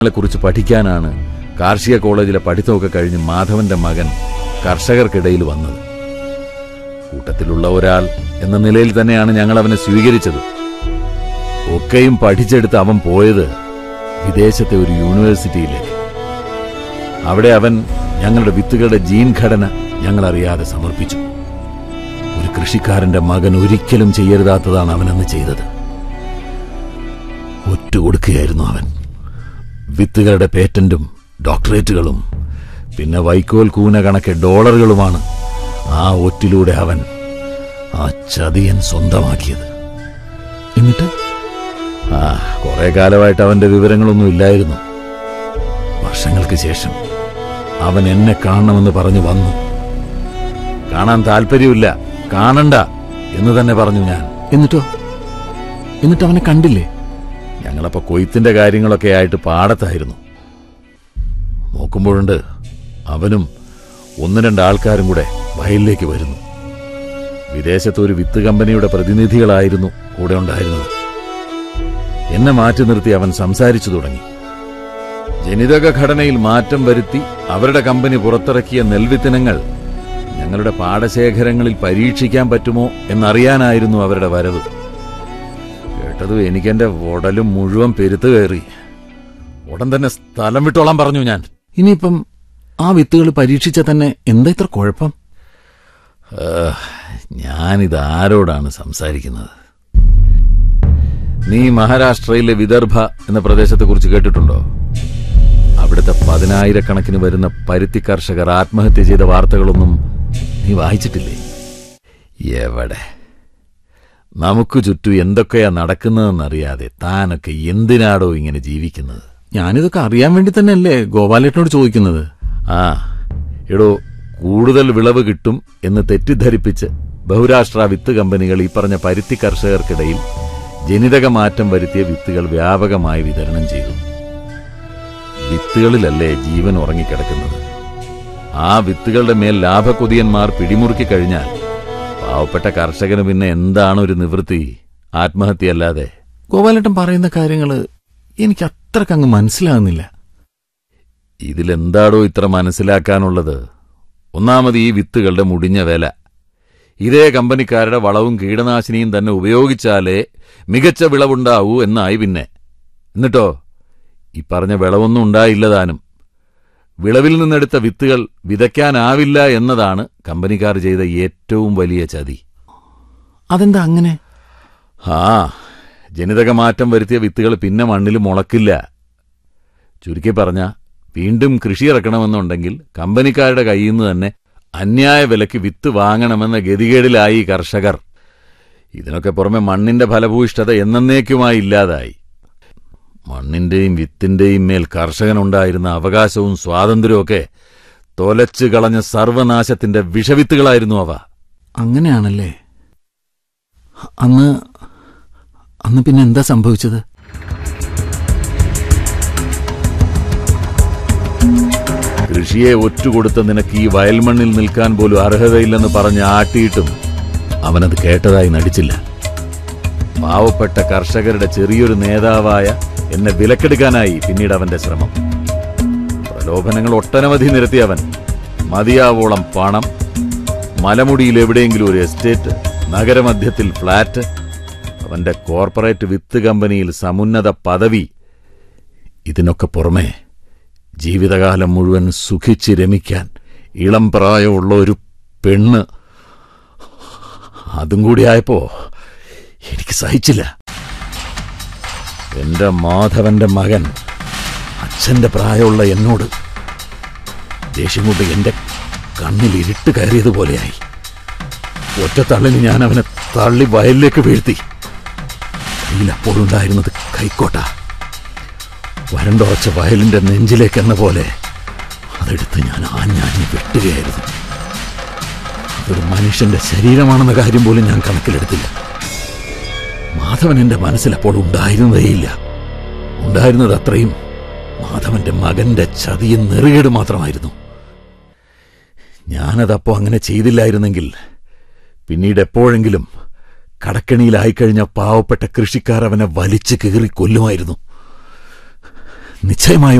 കുറിച്ച് പഠിക്കാനാണ് കാർഷിക കോളേജിലെ പഠിത്തമൊക്കെ കഴിഞ്ഞ് മാധവന്റെ മകൻ കർഷകർക്കിടയിൽ വന്നത് കൂട്ടത്തിലുള്ള ഒരാൾ എന്ന നിലയിൽ തന്നെയാണ് ഞങ്ങൾ അവനെ സ്വീകരിച്ചത് ഒക്കെയും പഠിച്ചെടുത്ത് അവൻ പോയത് വിദേശത്തെ ഒരു യൂണിവേഴ്സിറ്റിയിലേക്ക് അവിടെ അവൻ ഞങ്ങളുടെ വിത്തുകളുടെ ജീൻ ഘടന ഞങ്ങൾ അറിയാതെ സമർപ്പിച്ചു ഒരു കൃഷിക്കാരന്റെ മകൻ ഒരിക്കലും ചെയ്യരുതാത്തതാണ് അവനെന്ന് ചെയ്തത് ഒറ്റുകൊടുക്കുകയായിരുന്നു അവൻ വിത്തുകളുടെ പേറ്റന്റും ഡോക്ടറേറ്റുകളും പിന്നെ വൈക്കോൽ കൂന കണക്കെ ഡോളറുകളുമാണ് ആ ഒറ്റിലൂടെ അവൻ ആ ചതിയൻ സ്വന്തമാക്കിയത് എന്നിട്ട് ആ കുറെ കാലമായിട്ട് അവന്റെ വിവരങ്ങളൊന്നും ഇല്ലായിരുന്നു വർഷങ്ങൾക്ക് ശേഷം അവൻ എന്നെ കാണണമെന്ന് പറഞ്ഞു വന്നു കാണാൻ താല്പര്യമില്ല കാണണ്ട എന്ന് തന്നെ പറഞ്ഞു ഞാൻ എന്നിട്ടോ എന്നിട്ട് അവനെ കണ്ടില്ലേ ഞങ്ങളപ്പോ കൊയ്ത്തിന്റെ കാര്യങ്ങളൊക്കെ ആയിട്ട് പാടത്തായിരുന്നു നോക്കുമ്പോഴുണ്ട് അവനും ഒന്ന് രണ്ട് ആൾക്കാരും കൂടെ വയലിലേക്ക് വരുന്നു വിദേശത്ത് ഒരു വിത്ത് കമ്പനിയുടെ പ്രതിനിധികളായിരുന്നു കൂടെ ഉണ്ടായിരുന്നത് എന്നെ മാറ്റി നിർത്തി അവൻ സംസാരിച്ചു തുടങ്ങി ജനിതക ഘടനയിൽ മാറ്റം വരുത്തി അവരുടെ കമ്പനി പുറത്തിറക്കിയ നെൽവിത്തിനങ്ങൾ ഞങ്ങളുടെ പാടശേഖരങ്ങളിൽ പരീക്ഷിക്കാൻ പറ്റുമോ എന്നറിയാനായിരുന്നു അവരുടെ വരവ് കേട്ടതും എനിക്കെന്റെ ഉടലും മുഴുവൻ പെരുത്ത് കയറി ഉടൻ തന്നെ സ്ഥലം വിട്ടോളാൻ പറഞ്ഞു ഞാൻ ഇനിയിപ്പം ആ വിത്തുകൾ പരീക്ഷിച്ച തന്നെ എന്താ ഇത്ര കുഴപ്പം ഏഹ്, ഞാനിത് ആരോടാണ് സംസാരിക്കുന്നത് നീ മഹാരാഷ്ട്രയിലെ വിദർഭ എന്ന പ്രദേശത്തെക്കുറിച്ച് കേട്ടിട്ടുണ്ടോ അവിടുത്തെ പതിനായിരക്കണക്കിന് വരുന്ന പരുത്തി കർഷകർ ആത്മഹത്യ ചെയ്ത വാർത്തകളൊന്നും നീ വായിച്ചിട്ടില്ലേ എവിടെ നമുക്ക് ചുറ്റും എന്തൊക്കെയാ നടക്കുന്നതെന്നറിയാതെ താനൊക്കെ എന്തിനാടോ ഇങ്ങനെ ജീവിക്കുന്നത് ഞാനിതൊക്കെ അറിയാൻ വേണ്ടി തന്നെയല്ലേ ഗോപാലേട്ടനോട് ചോദിക്കുന്നത് ആ എടോ കൂടുതൽ വിളവ് കിട്ടും എന്ന് തെറ്റിദ്ധരിപ്പിച്ച് ബഹുരാഷ്ട്ര വിത്ത് കമ്പനികൾ ഈ പറഞ്ഞ പരുത്തി കർഷകർക്കിടയിൽ ജനിതക മാറ്റം വരുത്തിയ വിത്തുകൾ വ്യാപകമായി വിതരണം ചെയ്തു വിത്തുകളിലല്ലേ ജീവൻ ഉറങ്ങിക്കിടക്കുന്നത് ആ വിത്തുകളുടെ മേൽ ലാഭക്കൊതിയന്മാർ പിടിമുറുക്കി കഴിഞ്ഞാൽ പാവപ്പെട്ട കർഷകന് പിന്നെ എന്താണ് ഒരു നിവൃത്തി ആത്മഹത്യയല്ലാതെ ഗോപാലേട്ടൻ പറയുന്ന കാര്യങ്ങള് എനിക്ക് അത്രക്കങ്ങ് മനസ്സിലാകുന്നില്ല ഇതിലെന്താടോ ഇത്ര മനസ്സിലാക്കാനുള്ളത് ഒന്നാമത് ഈ വിത്തുകളുടെ മുടിഞ്ഞ വില ഇതേ കമ്പനിക്കാരുടെ വളവും കീടനാശിനിയും തന്നെ ഉപയോഗിച്ചാലേ മികച്ച വിളവുണ്ടാവൂ എന്നായി പിന്നെ എന്നിട്ടോ ഈ പറഞ്ഞ വിളവൊന്നും ഉണ്ടായില്ല താനും വിളവിൽ നിന്നെടുത്ത വിത്തുകൾ വിതയ്ക്കാനാവില്ല എന്നതാണ് കമ്പനിക്കാർ ചെയ്ത ഏറ്റവും വലിയ ചതി അതെന്താ അങ്ങനെ ആ ജനിതക മാറ്റം വരുത്തിയ വിത്തുകൾ പിന്നെ മണ്ണിൽ മുളക്കില്ല ചുരുക്കി പറഞ്ഞ വീണ്ടും കൃഷി ഇറക്കണമെന്നുണ്ടെങ്കിൽ കമ്പനിക്കാരുടെ കയ്യിൽ നിന്ന് തന്നെ അന്യായ വിലയ്ക്ക് വിത്ത് വാങ്ങണമെന്ന ഗതികേടിലായി ഈ കർഷകർ ഇതിനൊക്കെ പുറമെ മണ്ണിന്റെ ഫലഭൂയിഷ്ഠത എന്നേക്കുമായി ഇല്ലാതായി മണ്ണിന്റെയും വിത്തിന്റെയും മേൽ കർഷകനുണ്ടായിരുന്ന അവകാശവും സ്വാതന്ത്ര്യവും ഒക്കെ തൊലച്ചു കളഞ്ഞ സർവനാശത്തിന്റെ വിഷവിത്തുകളായിരുന്നു അവ അങ്ങനെയാണല്ലേ അന്ന് അന്ന് പിന്നെ എന്താ സംഭവിച്ചത് കൃഷിയെ ഒറ്റുകൊടുത്ത നിനക്ക് ഈ വയൽമണ്ണിൽ നിൽക്കാൻ പോലും അർഹതയില്ലെന്ന് പറഞ്ഞ് ആട്ടിയിട്ടും അവനത് കേട്ടതായി നടിച്ചില്ല പാവപ്പെട്ട കർഷകരുടെ ചെറിയൊരു നേതാവായ എന്നെ വിലക്കെടുക്കാനായി പിന്നീട് അവന്റെ ശ്രമം പ്രലോഭനങ്ങൾ ഒട്ടനവധി നിരത്തി അവൻ മതിയാവോളം പണം മലമുടിയിൽ എവിടെയെങ്കിലും ഒരു എസ്റ്റേറ്റ് നഗരമധ്യത്തിൽ ഫ്ളാറ്റ് അവന്റെ കോർപ്പറേറ്റ് വിത്ത് കമ്പനിയിൽ സമുന്നത പദവി ഇതിനൊക്കെ പുറമെ ജീവിതകാലം മുഴുവൻ സുഖിച്ച് രമിക്കാൻ ഇളം പ്രായമുള്ള ഒരു പെണ്ണ് അതും കൂടിയായപ്പോ എനിക്ക് സഹിച്ചില്ല എന്റെ മാധവന്റെ മകൻ അച്ഛന്റെ പ്രായമുള്ള എന്നോട് ദേഷ്യം കൊണ്ട് എന്റെ കണ്ണിൽ ഇരുട്ട് കയറിയതുപോലെയായി ഒറ്റത്തള്ളിന് ഞാൻ അവനെ തള്ളി വയലിലേക്ക് വീഴ്ത്തി കയ്യിൽ അപ്പോഴുണ്ടായിരുന്നത് കൈക്കോട്ട വരണ്ടുറച്ച വയലിന്റെ നെഞ്ചിലേക്കെന്ന പോലെ അതെടുത്ത് ഞാൻ ആഞ്ഞാഞ്ഞ് വെട്ടുകയായിരുന്നു അതൊരു മനുഷ്യന്റെ ശരീരമാണെന്ന കാര്യം പോലും ഞാൻ കണക്കിലെടുത്തില്ല മാധവൻ എന്റെ മനസ്സിൽ അപ്പോൾ ഉണ്ടായിരുന്നതേയില്ല ഉണ്ടായിരുന്നത് അത്രയും മാധവന്റെ മകന്റെ ചതിയും നെറുകേട് മാത്രമായിരുന്നു ഞാനതപ്പോ അങ്ങനെ ചെയ്തില്ലായിരുന്നെങ്കിൽ പിന്നീട് എപ്പോഴെങ്കിലും കടക്കണിയിലായിക്കഴിഞ്ഞ പാവപ്പെട്ട കൃഷിക്കാർ അവനെ വലിച്ചു കീറി കൊല്ലുമായിരുന്നു നിശ്ചയമായും